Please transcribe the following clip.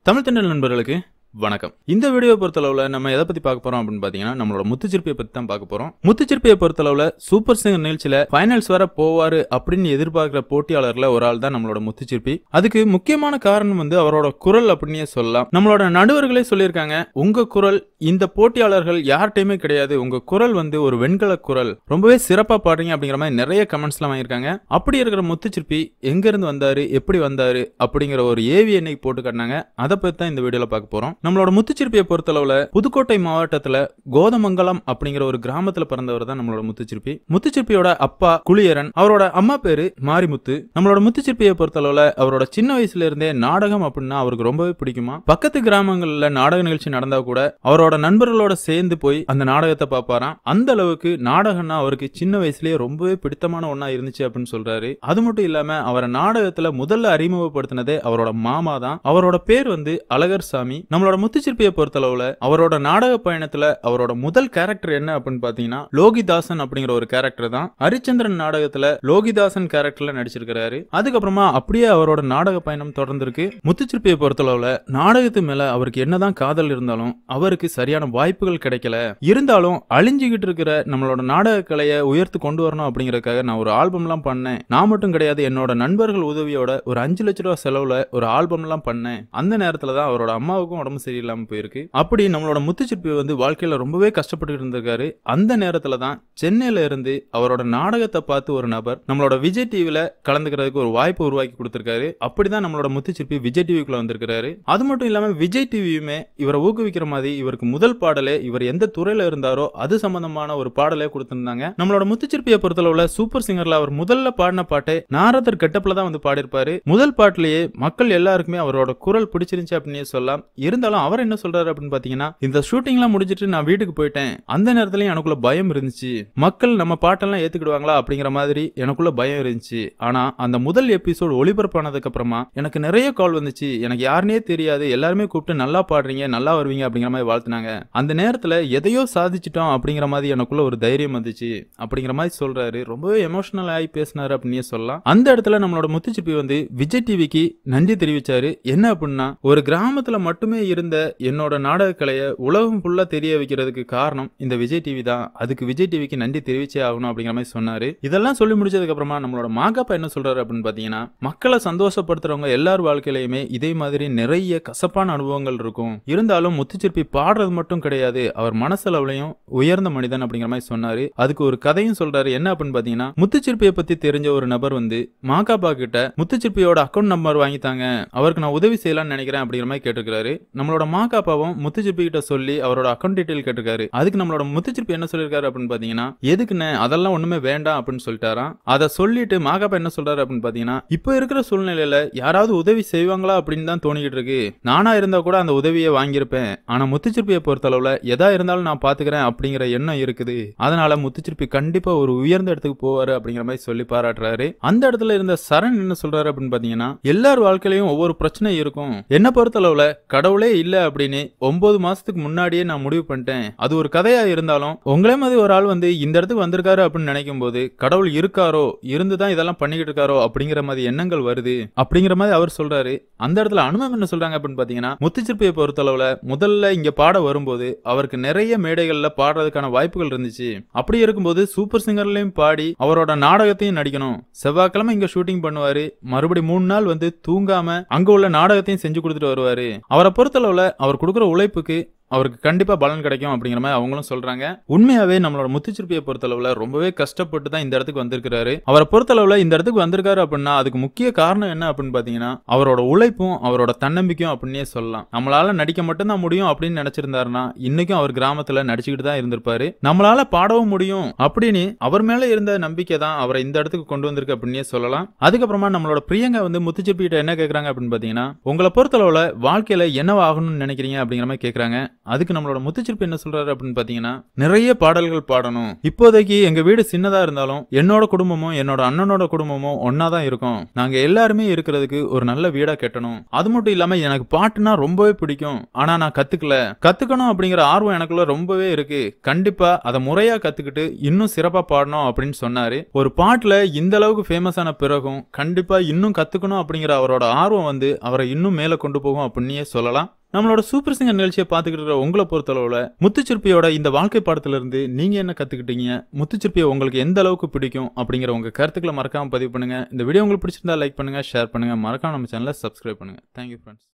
தமிழ் தென்றல் நண்பர்களுக்கு வணக்கம் இந்த வீடியோ பொறுத்தளவுல நம்ம எதை பத்தி பார்க்க போறோம் அப்படின்னு பாத்தீங்கன்னா நம்மளோட முத்துச்சிற்பியை பத்தி தான் பார்க்க போறோம் முத்துச்சிற்பியை பொறுத்தளவுல சூப்பர் சிங்கர் நிகழ்ச்சியில ஃபைனல்ஸ் வர போவாரு அப்படின்னு எதிர்பார்க்கிற போட்டியாளர்ல ஒரு ஆள் தான் நம்மளோட முத்துச்சிற்பி அதுக்கு முக்கியமான காரணம் வந்து அவரோட குரல் அப்படின்னே சொல்லலாம் நம்மளோட நடுவர்களே சொல்லியிருக்காங்க உங்க குரல் இந்த போட்டியாளர்கள் யார்கிட்டயுமே கிடையாது உங்க குரல் வந்து ஒரு வெண்கல குரல் ரொம்பவே சிறப்பா பாடுறீங்க அப்படிங்கிற மாதிரி நிறைய கமெண்ட்ஸ் எல்லாம் வாங்கியிருக்காங்க அப்படி இருக்கிற முத்துச்சிற்பி எங்க இருந்து வந்தாரு எப்படி வந்தாரு அப்படிங்கிற ஒரு ஏவி எண்ணெய் போட்டு காட்டினாங்க அதை பத்தி தான் இந்த வீடியோல பார்க்க போறோம் நம்மளோட முத்துச்சிற்பியை பொறுத்தளவுல புதுக்கோட்டை மாவட்டத்துல கோதமங்கலம் அப்படிங்கிற ஒரு கிராமத்துல பிறந்தவர் தான் நம்மளோட முத்துச்சிற்பி முத்துச்சிற்பியோட அப்பா குளியரன் அவரோட அம்மா பேரு மாரிமுத்து நம்மளோட முத்துச்சிற்பியை பொறுத்தளவுல அவரோட சின்ன வயசுல இருந்தே நாடகம் அப்படின்னா அவருக்கு ரொம்பவே பிடிக்குமா பக்கத்து கிராமங்கள்ல நாடக நிகழ்ச்சி நடந்தா கூட அவரோட நண்பர்களோட சேர்ந்து போய் அந்த நாடகத்தை பார்ப்பாராம் அந்த அளவுக்கு நாடகம்னா அவருக்கு சின்ன வயசுலயே ரொம்பவே பிடித்தமான ஒண்ணா இருந்துச்சு அப்படின்னு சொல்றாரு அது மட்டும் இல்லாம அவரை நாடகத்துல முதல்ல அறிமுகப்படுத்தினதே அவரோட மாமா தான் அவரோட பேர் வந்து அழகர் சாமி நம்மளோட முத்துச்சிற்பியை பொறுத்தளவுல அவரோட நாடக பயணத்துல அவரோட முதல் கேரக்டர் என்ன அப்படின்னு பாத்தீங்கன்னா லோகிதாசன் அப்படிங்கிற ஒரு கேரக்டர் தான் ஹரிச்சந்திரன் நாடகத்துல லோகிதாசன் கேரக்டர்ல நடிச்சிருக்கிறாரு அதுக்கப்புறமா அப்படியே அவரோட நாடக பயணம் தொடர்ந்திருக்கு முத்துச்சிற்பியை பொறுத்தளவுல நாடகத்து மேல அவருக்கு என்னதான் காதல் இருந்தாலும் அவருக்கு சரியான வாய்ப்புகள் கிடைக்கல இருந்தாலும் அழிஞ்சுகிட்டு இருக்கிற நம்மளோட நாடக கலையை உயர்த்து கொண்டு வரணும் அப்படிங்கறதுக்காக நான் ஒரு ஆல்பம்லாம் பண்ணேன் நான் மட்டும் கிடையாது என்னோட நண்பர்கள் உதவியோட ஒரு அஞ்சு லட்ச ரூபா செலவுல ஒரு ஆல்பம்லாம் பண்ணேன் அந்த நேரத்துல தான் அவரோட அம்மாவுக்கும் உடம்பு சரியில்லாம போயிருக்கு அப்படி நம்மளோட முத்துச்சிற்பி வந்து வாழ்க்கையில ரொம்பவே கஷ்டப்பட்டு இருந்திருக்காரு அந்த நேரத்துல தான் சென்னையில இருந்து அவரோட நாடகத்தை பார்த்து ஒரு நபர் நம்மளோட விஜய் டிவில கலந்துக்கிறதுக்கு ஒரு வாய்ப்பு உருவாக்கி கொடுத்திருக்காரு அப்படிதான் நம்மளோட முத்துச்சிற்பி விஜய் டிவிக்குள்ள வந்திருக்காரு அது மட்டும் இல்லாம விஜய் டிவியுமே இவரை ஊக்குவிக்கிற மாதிரி இவருக்கு முதல் பாடலே இவர் எந்த துறையில இருந்தாரோ அது சம்பந்தமான ஒரு பாடலே கொடுத்திருந்தாங்க நம்மளோட முத்துச்சிற்பியை பொறுத்தளவுல சூப்பர் சிங்கர்ல அவர் முதல்ல பாடின பாட்டே நாரதர் கெட்டப்ல தான் வந்து பாடியிருப்பாரு முதல் பாட்டிலேயே மக்கள் எல்லாருக்குமே அவரோட குரல் பிடிச்சிருந்துச்சு அப்படின்னே சொல்லலாம் இருந்தாலும் அவர் என்ன சொல்றாரு அப்படின்னு பாத்தீங்கன்னா இந்த ஷூட்டிங்லாம் முடிஞ்சிட்டு நான் வீட்டுக்கு போயிட்டேன் அந்த நேரத்துலயும் எனக்குள்ள பயம் இருந்துச்சு மக்கள் நம்ம பாட்டெல்லாம் ஏத்துக்கிடுவாங்களா அப்படிங்கிற மாதிரி எனக்குள்ள பயம் இருந்துச்சு ஆனா அந்த முதல் எபிசோட் ஒளிபரப்பானதுக்கு அப்புறமா எனக்கு நிறைய கால் வந்துச்சு எனக்கு யாருனே தெரியாது எல்லாருமே கூப்பிட்டு நல்லா பாடுறீங்க நல்லா வருவீங்க அப்படிங்கிற மாதிரி வாழ்த்துனாங்க அந்த நேரத்துல எதையோ சாதிச்சிட்டோம் அப்படிங்கிற மாதிரி எனக்குள்ள ஒரு தைரியம் வந்துச்சு அப்படிங்கிற மாதிரி சொல்றாரு ரொம்பவே எமோஷனல் ஆகி பேசினாரு அப்படின்னே சொல்லலாம் அந்த இடத்துல நம்மளோட முத்துச்சிப்பி வந்து விஜய் டிவிக்கு நன்றி தெரிவிச்சாரு என்ன அப்படின்னா ஒரு கிராமத்துல மட்டுமே இருந்த என்னோட நாடக கலையை உலகம் ஃபுல்லா தெரிய வைக்கிறதுக்கு காரணம் இந்த விஜய் டிவி தான் அதுக்கு விஜய் டிவிக்கு நன்றி தெரிவிச்சே ஆகணும் அப்படிங்கிற மாதிரி சொன்னாரு இதெல்லாம் சொல்லி முடிச்சதுக்கு அப்புறமா நம்மளோட மாகாப்பா என்ன சொல்றாரு அப்படின்னு பாத்தீங்கன்னா மக்களை சந்தோஷப்படுத்துறவங்க எல்லார் வாழ்க்கையிலுமே இதே மாதிரி நிறைய கசப்பான அனுபவங்கள் இருக்கும் இருந்தாலும் முத்துச்சிற்பி பாடுறது மட்டும் கிடையாது அவர் மனசளவுலையும் உயர்ந்த மனிதன் அப்படிங்கிற மாதிரி சொன்னாரு அதுக்கு ஒரு கதையும் சொல்றாரு என்ன அப்படின்னு பாத்தீங்கன்னா முத்துச்சிற்பியை பத்தி தெரிஞ்ச ஒரு நபர் வந்து மாகாப்பா கிட்ட முத்துச்சிற்பியோட அக்கௌண்ட் நம்பர் வாங்கித்தாங்க அவருக்கு நான் உதவி செய்யலாம்னு நினைக்கிறேன் அப்படிங்கிற மாதிரி கேட்டிருக்காரு நம்மளோட மாகாப்பாவும் முத்துச்சிற்பி கிட்ட சொல்லி அவரோட அக்கௌண்ட் டீடைல் கேட்டிருக்காரு அதுக்கு நம்மளோட முத்துச்சிற்பி என்ன சொல்லிருக்காரு அப்படின்னு பாத்தீங்கன்னா எதுக்குன்னு அதெல்லாம் ஒண்ணுமே வேண்டாம் அப்படின்னு சொல்லிட்டாராம் அதை சொல்லிட்டு மாகாப்பா என்ன சொல்றாரு அப்படின்னு பாத்தீங்கன்னா இப்போ இருக்கிற சூழ்நிலையில யாராவது உதவி செய்வாங்களா அப்படின்னு தான் தோணிக்கிட்டு இருக்கு நானா இருந்தா கூட அந்த உதவியை வாங்கியிருப்பேன் ஆனா முத்துச்சிற்பியை பொறுத்தளவுல எதா இருந்தாலும் நான் பாத்துக்கிறேன் அப்படிங்கிற எண்ணம் இருக்குது அதனால முத்துச்சிற்பி கண்டிப்பா ஒரு உயர்ந்த இடத்துக்கு போவாரு அப்படிங்கிற மாதிரி சொல்லி பாராட்டுறாரு அந்த இடத்துல இருந்த சரண் என்ன சொல்றாரு அப்படின்னு பாத்தீங்கன்னா எல்லார் வாழ்க்கையிலயும் ஒவ்வொரு பிரச்சனை இருக்கும் என்ன பொறுத்தளவுல கடவுளே இல்ல அப்படின்னு ஒன்பது மாசத்துக்கு முன்னாடியே நான் முடிவு பண்ணிட்டேன் அது ஒரு கதையா இருந்தாலும் உங்களே மாதிரி ஒரு ஆள் வந்து இந்த இடத்துக்கு வந்திருக்காரு அப்படின்னு நினைக்கும் போது கடவுள் இருக்காரோ இருந்துதான் இதெல்லாம் பண்ணிக்கிட்டு இருக்காரோ அப்படிங்கிற மாதிரி எண்ணங்கள் வருது அப்படிங்கிற மாதிரி அவர் சொல்றாரு அந்த இடத்துல அனுமம் என்ன சொல்றாங்க அப்படின்னு பாத்தீங்கன்னா முத்துச்சிற்பியை பொறுத்தளவுல முதல்ல இங்க பாட வரும்போது அவருக்கு நிறைய மேடைகள்ல பாடுறதுக்கான வாய்ப்புகள் இருந்துச்சு அப்படி இருக்கும்போது சூப்பர் சிங்கர்லயும் பாடி அவரோட நாடகத்தையும் நடிக்கணும் செவ்வாய்க்கிழமை இங்க ஷூட்டிங் பண்ணுவாரு மறுபடி மூணு நாள் வந்து தூங்காம அங்க உள்ள நாடகத்தையும் செஞ்சு கொடுத்துட்டு வருவாரு அவரை பொறுத்தளவுல அவர் கொடுக்குற உழைப்புக்கு அவருக்கு கண்டிப்பா பலன் கிடைக்கும் அப்படிங்கிற மாதிரி அவங்களும் சொல்றாங்க உண்மையாவே நம்மளோட முத்துச்சிற்பியை பொறுத்தளவுல ரொம்பவே கஷ்டப்பட்டு தான் இந்த இடத்துக்கு வந்திருக்காரு அவரை பொறுத்தளவுல இந்த இடத்துக்கு வந்திருக்காரு அப்படின்னா அதுக்கு முக்கிய காரணம் என்ன அப்படின்னு பாத்தீங்கன்னா அவரோட உழைப்பும் அவரோட தன்னம்பிக்கையும் அப்படின்னே சொல்லலாம் நம்மளால நடிக்க மட்டும்தான் முடியும் அப்படின்னு நினைச்சிருந்தாருன்னா இன்னைக்கும் அவர் கிராமத்துல நடிச்சுக்கிட்டு தான் இருந்திருப்பாரு நம்மளால பாடவும் முடியும் அப்படின்னு அவர் மேல இருந்த நம்பிக்கை தான் அவரை இந்த இடத்துக்கு கொண்டு வந்திருக்கு அப்படின்னே சொல்லலாம் அதுக்கப்புறமா நம்மளோட பிரியங்கா வந்து முத்துச்சிற்பி கிட்ட என்ன கேக்குறாங்க அப்படின்னு பாத்தீங்கன்னா உங்களை பொறுத்தளவுல வாழ்க்கையில என்னவாகணும்னு நினைக்கிறீங்க அப்படிங்கிற மாதிரி கேக்குறாங்க அதுக்கு நம்மளோட முத்துச்சிற்பி என்ன சொல்றாரு அப்படின்னு பாத்தீங்கன்னா நிறைய பாடல்கள் பாடணும் இப்போதைக்கு எங்க வீடு சின்னதா இருந்தாலும் என்னோட குடும்பமும் என்னோட அண்ணனோட குடும்பமும் ஒன்னா தான் இருக்கும் நாங்க எல்லாருமே இருக்கிறதுக்கு ஒரு நல்ல வீடா கட்டணும் அது மட்டும் இல்லாம எனக்கு பாட்டுனா ரொம்பவே பிடிக்கும் ஆனா நான் கத்துக்கல கத்துக்கணும் அப்படிங்கிற ஆர்வம் எனக்குள்ள ரொம்பவே இருக்கு கண்டிப்பா அதை முறையா கத்துக்கிட்டு இன்னும் சிறப்பா பாடணும் அப்படின்னு சொன்னாரு ஒரு பாட்டுல இந்த அளவுக்கு ஃபேமஸ் ஆன பிறகும் கண்டிப்பா இன்னும் கத்துக்கணும் அப்படிங்கிற அவரோட ஆர்வம் வந்து அவரை இன்னும் மேல கொண்டு போகும் அப்படின்னே சொல்லலாம் நம்மளோட சூப்பர் சிங்கர் நிகழ்ச்சியை பார்த்துக்கிட்டு இருக்கிற உங்களை பொறுத்தளவுல முத்துச்சிற்பியோட இந்த வாழ்க்கை பாடத்துல இருந்து நீங்க என்ன கத்துக்கிட்டீங்க முத்துச்சிற்பியை உங்களுக்கு எந்த அளவுக்கு பிடிக்கும் அப்படிங்கிற உங்க கருத்துக்களை மறக்காம பதிவு பண்ணுங்க இந்த வீடியோ உங்களுக்கு பிடிச்சிருந்தா லைக் பண்ணுங்க ஷேர் பண்ணுங்க மறக்காம நம்ம சேனலை சப்ஸ்கிரைப் பண்ணுங்க தேங்க்யூ ஃப்ரெண்ட்ஸ்